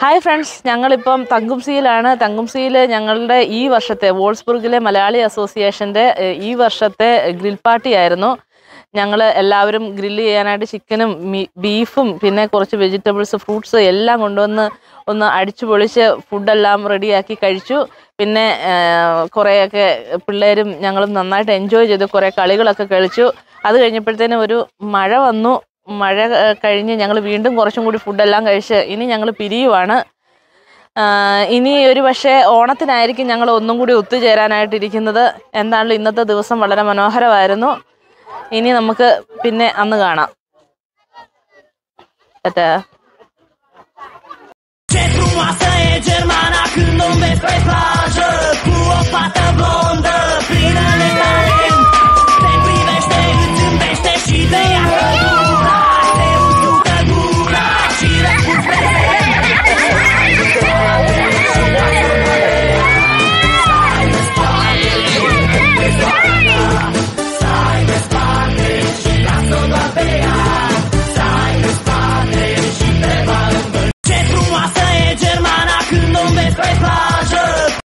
hi friends ഞങ്ങളിപ്പം തങ്കുംസിയിലാണ് തങ്കുംസിയിൽ ഞങ്ങളുടെ ഈ വർഷത്തെ വോൾസ്ബുർഗിലെ മലയാളി അസോസിയേഷൻ്റെ ഏഹ്, ഈ വർഷത്തെ ഗ്രിൽ പാർട്ടി ആയിരുന്നു ഞങ്ങൾ എല്ലാവരും ഗ്രില്ല് ചെയ്യാനായിട്ട് ചിക്കനും ബീഫും പിന്നെ കുറച്ച് വെജിറ്റബിൾസ് ഫ്രൂട്ട്സ് എല്ലാം കൊണ്ടുവന്ന് ഒന്ന് അടിച്ചു പൊളിച്ച് ഫുഡെല്ലാം റെഡിയാക്കി കഴിച്ചു പിന്നെ ഏഹ്, കുറേയൊക്കെ പിള്ളേരും ഞങ്ങളും നന്നായിട്ട് എൻജോയ് ചെയ്തു കുറേ കളികളൊക്കെ കളിച്ചു അത് കഴിഞ്ഞപ്പോഴത്തേനും ഒരു മഴ വന്നു മഴ ഏഹ്, കഴിഞ്ഞ് ഞങ്ങൾ വീണ്ടും കുറച്ചും കൂടി ഫുഡെല്ലാം കഴിച്ച് ഇനി ഞങ്ങൾ പിരിയുവാണ് ആഹ് ഇനി ഒരു പക്ഷേ ഓണത്തിനായിരിക്കും ഞങ്ങൾ ഒന്നും കൂടി ഒത്തുചേരാനായിട്ടിരിക്കുന്നത് എന്താണല്ലോ ഇന്നത്തെ ദിവസം വളരെ മനോഹരമായിരുന്നു ഇനി നമുക്ക് പിന്നെ അന്ന് കാണാം Tata Centrum noastră e germana Când o vezi pe plajă Cu o fată blondă Plină de talent